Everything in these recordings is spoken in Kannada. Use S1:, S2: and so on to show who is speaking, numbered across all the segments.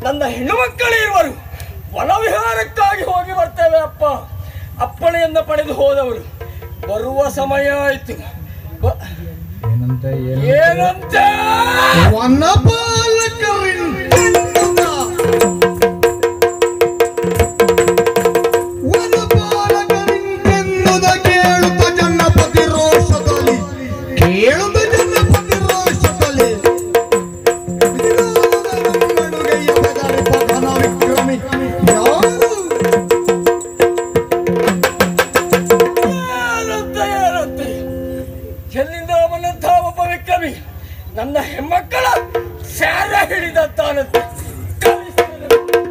S1: ನನ್ನ ಹೆಣ್ಣು ಮಕ್ಕಳು ಇರುವರು ವನವಿಹಾರಕ್ಕಾಗಿ ಹೋಗಿ ಬರ್ತೇವೆ ಅಪ್ಪ ಅಪ್ಪಣೆಯನ್ನ ಪಡೆದು ಹೋದವರು ಬರುವ ಸಮಯ ಆಯ್ತು ಬ-
S2: ಏನಂತ ಏನು
S1: ಏನಂತ
S3: ವನಪಾಲಕರಿಂದ ವನಪಾಲಕರಿಂದೆನ್ನುದ ಕೇಳುತ್ತ ಜನಪತಿ ರೋಷದಲ್ಲಿ ಕೇಳುತ್ತ ಜನಪತಿ ರೋಷದಲ್ಲಿ ನಡುಗೆಯ ಬೆದರಿಪ ಘನ ವಿಕ್ರಮಿ ಯಾರು
S1: ಏನಂತ ಏನಂತ ಎಲ್ಲಿಂದ ಅವನಂತ ಒಬ್ಬ ವಿಕ್ರಮಿ ನನ್ನ ಹೆಮ್ಮಕ್ಕಳ ಸ್ಯಾರ ಹಿಡಿದಂತಾನಂತೆ ಕಲಿಸ್ತೇನೆ.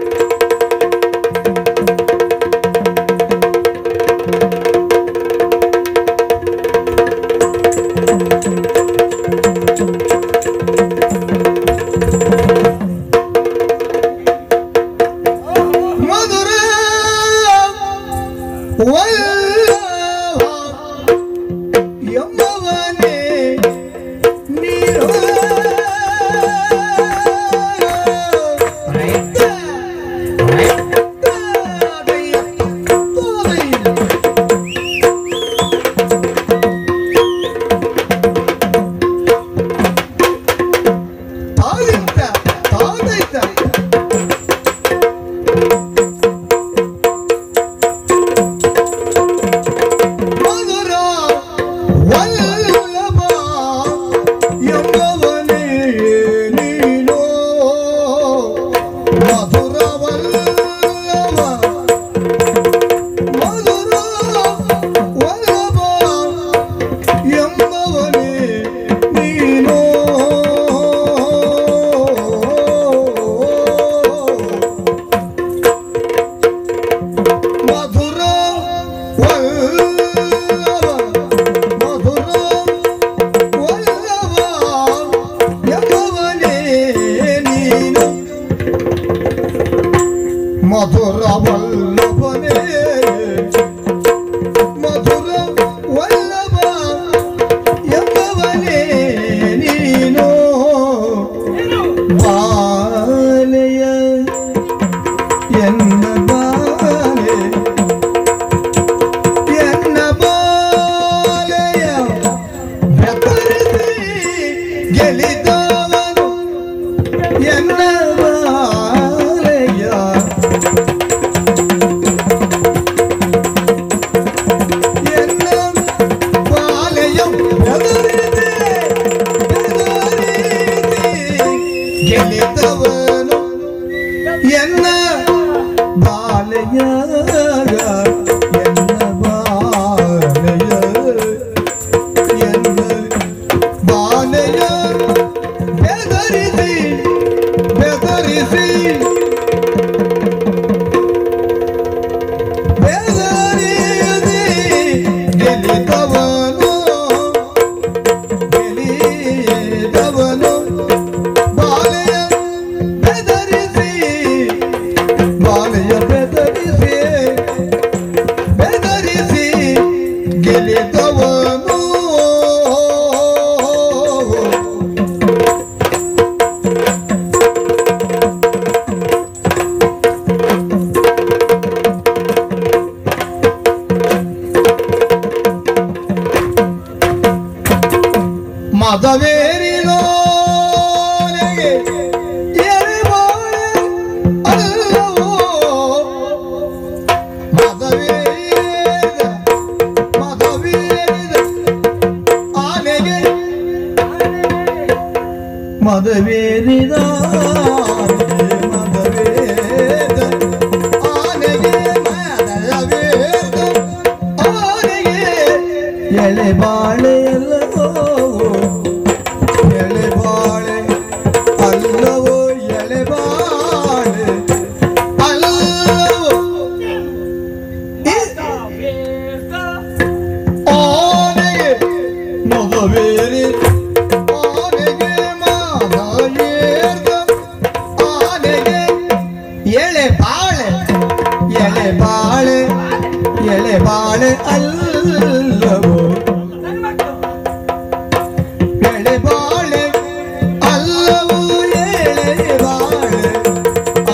S3: ಮಧುರ ವಲ್ಲಭ ಎಂಬವನೇ ನೀನು ತಾಳಿಂತ ತಾಳೈತ ಮಧುರ ವಲ್ಲಭ ಎಂಬವನೇ ನೀನು ಮಧುರ ವಲ್ಲಭ ಮಧುರ ವಲ್ಲಭ ಎಂಬವನೇ ನೀನು ಮಧುರ ವಲ್ಲಭ ಮಧುರ ವಲ್ಲಭ ಎಂಬವನೇ ನೀನು ಮಧುರ ವಲ್ಲಭನೇ ಮಧುರ ವಲ್ಲಭ ಎಂಬವನೇ ನೀನು
S1: ಏನು?
S3: ಬಾಲೆಯ ಎನ್ನ ಬಾಲೆ ಎನ್ನ ಬಾಲೆಯ ಬೆತ್ತರಿಸಿ ಗೆಲಿದವನು ಎನ್ನ ಬಾಲೆಯ ಎನ್ನ ಬಾಲೆಯ ಬೆದರಿಸಿ ಬೆದರಿಸಿ ಗೆಲಿದವನು ಎನ್ನ ಬಾಲೆಯ ಎನ್ನ ಬಾಲೆಯ ಎನ್ನ ಬಾಲೆಯ ಬೆದರಿಸಿ ಬೆದರಿಸಿ ಬೆದರಿಸಿ ಗೆಲಿದವನು ಗೆಲಿದವನು ಬಾಲೆಯ ಬೆದರಿಸಿ ಬಾಲೆಯ ಬೆದರಿಸಿ ಬೆದರಿಸಿ ಗೆಲಿದವನು ಮದವೇರಿನೋನೆಗೆ ಎರೆಬಾಳೆ ಅಲ್ಲವೋ ಮದವೇರಿದ ಮದವೇರಿದ ಆನೆಗೆ ಮದವೇರಿದ ಮದವೇದ ಆನೆಗೆ ಮದವೇದ ಆನೆಗೆ ಎಳೆ ಬಾಳೆ ಎಲ್ಲವೋ ಎಳೆ ಬಾಳೆ ಅಲ್ಲವೋ ಎಳೆ ಬಾಳೆ ಅಲ್ಲವೋ
S1: ವೇದ
S3: ಆನೆಗೆ ಮದವೇರಿ ಆನೆಗೆ ಮಾದವೇರ್ದ ಆನೆಗೆ ಎಳೆ ಬಾಳೆ ಎಳೆ ಬಾಳೆ ಎಳೆ ಬಾಳೆ ಅಲ್ಲವೋ
S1: ನನ್ನ ಮಕ್ಕಳು
S3: ಎಳೆ ಬಾಳೆ ಅಲ್ಲವೋ ಎಳೆ ಬಾಳೆ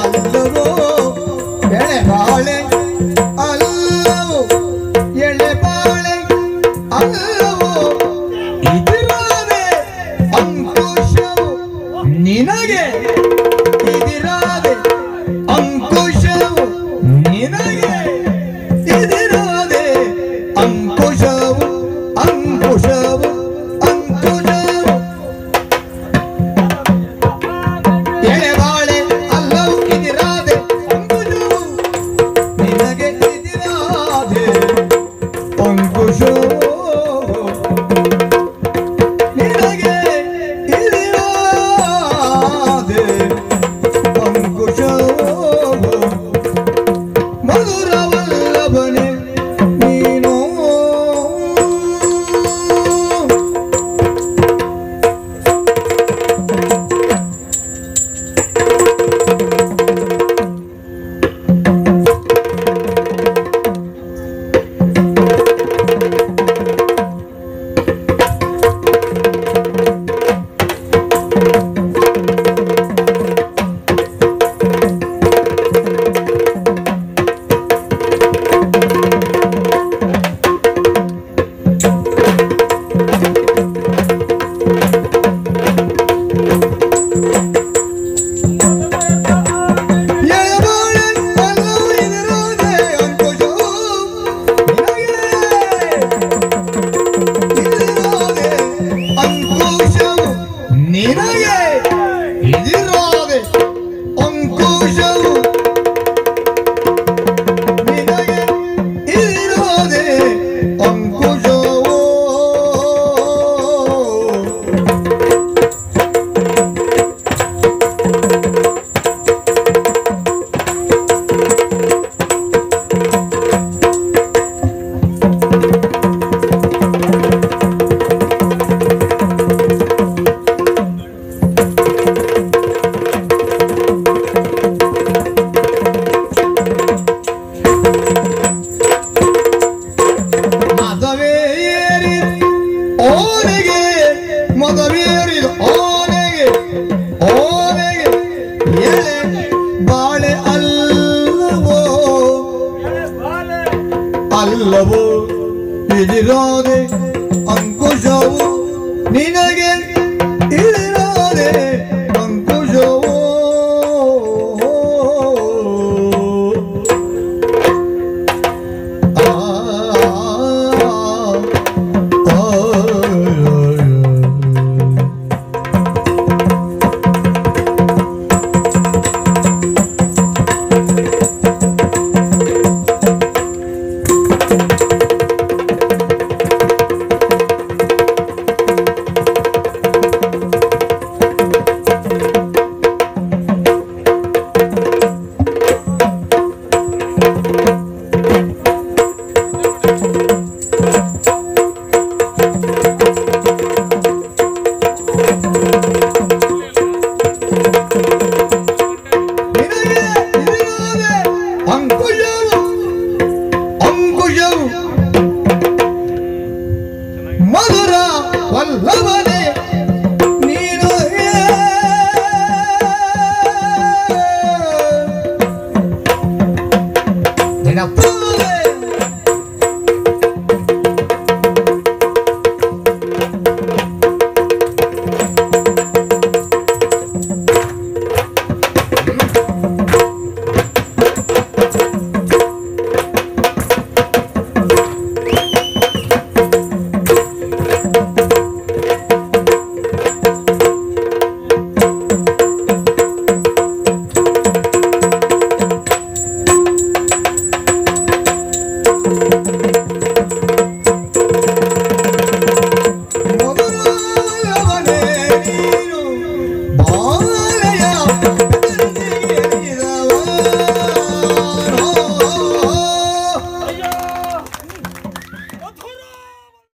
S3: ಬಾಳೆ ಅಲ್ಲವೋ
S1: ಎಳೆ ಬಾಲೆ
S3: ಅಲ್ಲವೋ ಇದಿರಾದೆ ಅಂಕುಶವು ನಿನಗೆ ಇದಿರಾದೆ ಅಂಕುಶವು ಆ, ಆ, ಆ, ನಿನಗೆ ಇದಿರಾದೆ ಅಂಕ